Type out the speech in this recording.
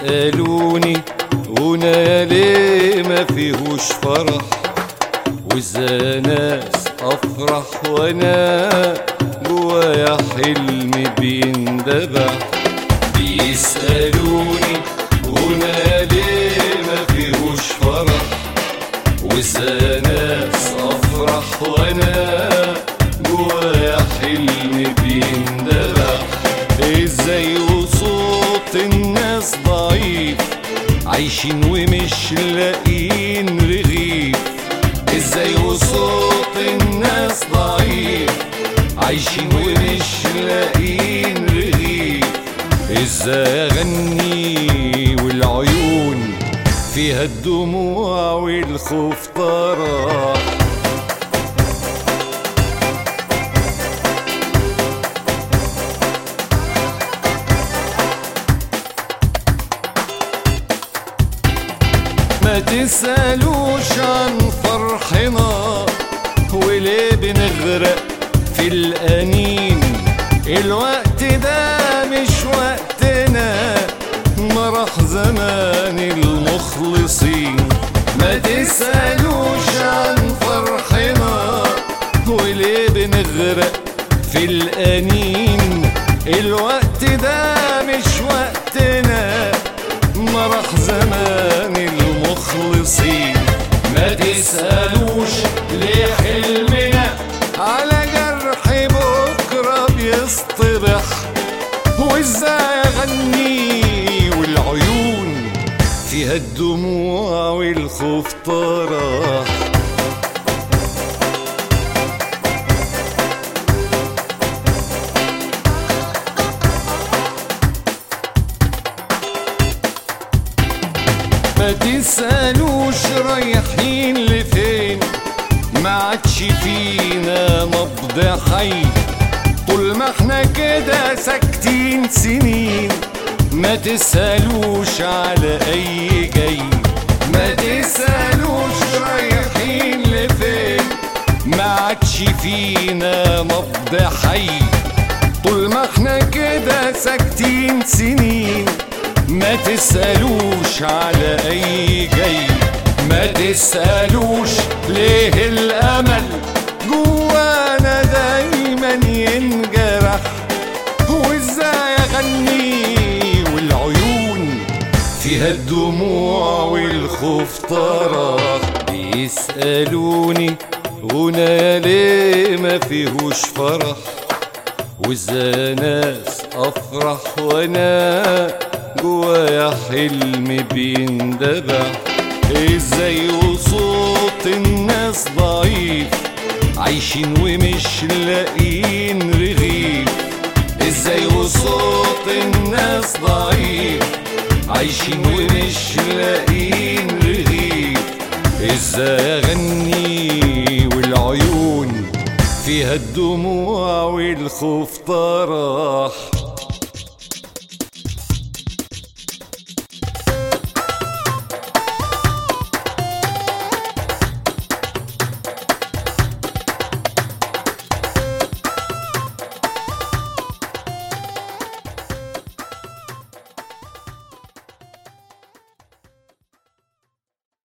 بيسألوني هنا ليه ما فيهوش فرح وإذا ناس أفرح وأنا جوايا حلم بيندبح بيسألوني هنا ليه ما فيهوش فرح وإذا ناس أفرح وأنا جوايا حلم بيندبح ازاي وصوت الناس ضعيف عايشين ومش لاقيين رغيف ازاي وصوت الناس ضعيف عايشين ومش لاقيين رغيف ازاي اغني والعيون فيها الدموع والخوف طرح ما تسألوش عن فرحنا وليه بنغرق في الأنين الوقت ده مش وقتنا مرح زمان المخلصين ما تسألوش عن فرحنا وليه بنغرق في الأنين الوقت ده مش وقتنا مرح زمان المخلصين ما تسألوش ليه حلمنا على جرح بكرة بيصطبح وازاي اغني والعيون فيها الدموع والخوف طرح ما تسألوش رايحين لفين ما عادش فينا نبض حي طول ما احنا كده ساكتين سنين ما تسألوش على اي جاي ما تسألوش رايحين لفين ما عادش فينا نبض حي طول ما احنا كده ساكتين سنين ما تسألوش على أي جاي ما تسألوش ليه الأمل جوانا دايما ينجرح وازاي أغني والعيون فيها الدموع والخوف طرح بيسألوني هنا ليه ما فيهوش فرح وإذا ناس أفرح وأنا جوايا حلم بيندبح ازاي وصوت الناس ضعيف عايشين ومش لاقيين رغيف ازاي وصوت الناس ضعيف عايشين ومش لاقيين رغيف ازاي اغني والعيون فيها الدموع والخوف طرح